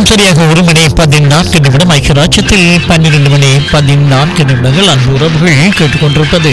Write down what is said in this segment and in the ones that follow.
சரியாக ஒரு மணி பதினான்கு நிமிடம் ஐக்கியராட்சத்தில் பன்னிரண்டு மணி பதினான்கு நிமிடங்கள் அன்பு உறவுகள் கேட்டுக்கொண்டிருப்பது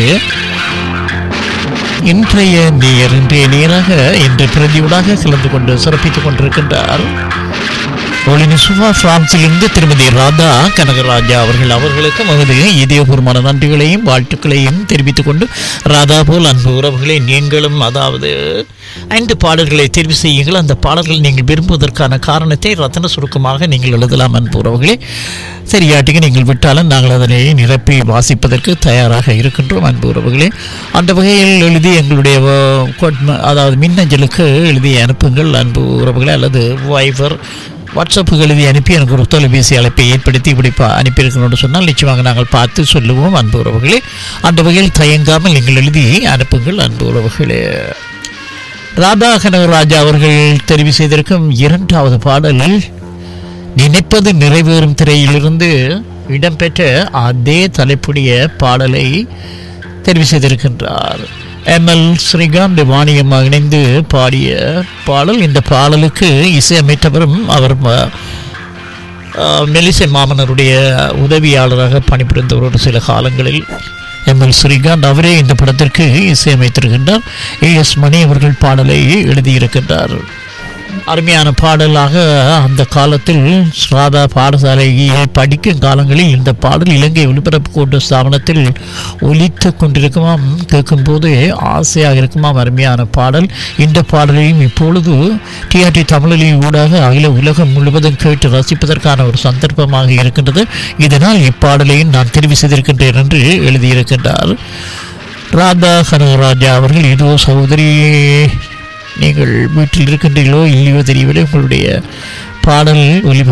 இன்றைய நேர் இன்றைய நேராக இன்று பிரதியூடாக கலந்து கொண்டு சிறப்பித்துக் கொண்டிருக்கின்றார் ஒளினி சுபா பிரான்சிலிருந்து திருமதி ராதா கனகராஜா அவர்கள் அவர்களுக்கு மகது இதயபூர்வமான நன்றிகளையும் வாழ்த்துக்களையும் தெரிவித்துக் கொண்டு ராதா போல் அன்பு உறவுகளை நீங்களும் அதாவது ஐந்து பாடல்களை தெரிவு செய்யுங்கள் அந்த பாடல்கள் நீங்கள் விரும்புவதற்கான காரணத்தை ரத்தன சுருக்கமாக நீங்கள் எழுதலாம் அன்பு உறவுகளே சரியாட்டுக்கு நீங்கள் விட்டாலும் நாங்கள் அதனை நிரப்பி வாசிப்பதற்கு தயாராக இருக்கின்றோம் அன்பு உறவுகளே அந்த வகையில் எழுதி எங்களுடைய வ- கொட்ம- அதாவது மின்னஞ்சலுக்கு எழுதி அனுப்புங்கள் அன்பு உறவுகளே அல்லது வைவர் வாட்ஸ்அப்புக்கு எழுதி அனுப்பி எனக்கு ஒரு தொலைபேசி அழைப்பை ஏற்படுத்தி இப்படி பா அனுப்பியிருக்கணும்னு சொன்னால் நிச்சயமாக நாங்கள் பார்த்து சொல்லுவோம் அன்பு உறவுகளே அந்த வகையில் தயங்காமல் நீங்கள் எழுதி அனுப்புங்கள் அன்பு உறவுகளே ராதா கனகராஜா அவர்கள் தெரிவு செய்திருக்கும் இரண்டாவது பாடலில் நினைப்பது நிறைவேறும் திரையிலிருந்து இடம்பெற்ற அதே தலைப்புடைய பாடலை தெரிவு செய்திருக்கின்றார் எம்எல் ஸ்ரீகாந்த் வாணியம்மா இணைந்து பாடிய பாடல் இந்த பாடலுக்கு இசையமைத்தவரும் அவர் ம- ஆஹ் மெலிசை மாமனருடைய உதவியாளராக பணிபுரிந்தவர் ஒரு சில காலங்களில் எம்எல் ஸ்ரீகாந்த் அவரே இந்த படத்திற்கு இசையமைத்திருக்கின்றார் ஏ எஸ் மணி அவர்கள் பாடலை எழுதியிருக்கின்றார் அருமையான பாடலாக அந்த காலத்தில் ஸ்ராதா பாடசாலையை படிக்கும் காலங்களில் இந்த பாடல் இலங்கை ஒலிபரப்பு கூட்ட ஸ்தாபனத்தில் ஒலித்து கொண்டிருக்குமாம் கேட்கும்போது ஆசையாக இருக்குமாம் அருமையான பாடல் இந்த பாடலையும் இப்பொழுது டிஆர்டி தமிழொலி ஊடாக அகில உலகம் முழுவதும் கேட்டு ரசிப்பதற்கான ஒரு சந்தர்ப்பமாக இருக்கின்றது இதனால் இப்பாடலையும் நான் தெரிவு செய்திருக்கின்றேன் என்று எழுதியிருக்கின்றார் ராதா கனகராஜா அவர்கள் இதோ சகோதரி நீங்கள் வீட்டில் இருக்கின்றீர்களோ இல்லையோ தெரியவில்லை உங்களுடைய பாடல்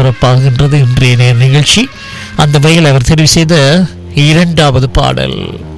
ஒலிபரப்பாகின்றது இன்றைய நேர நிகழ்ச்சி அந்த வகையில் அவர் தெரிவு செய்த இரண்டாவது பாடல்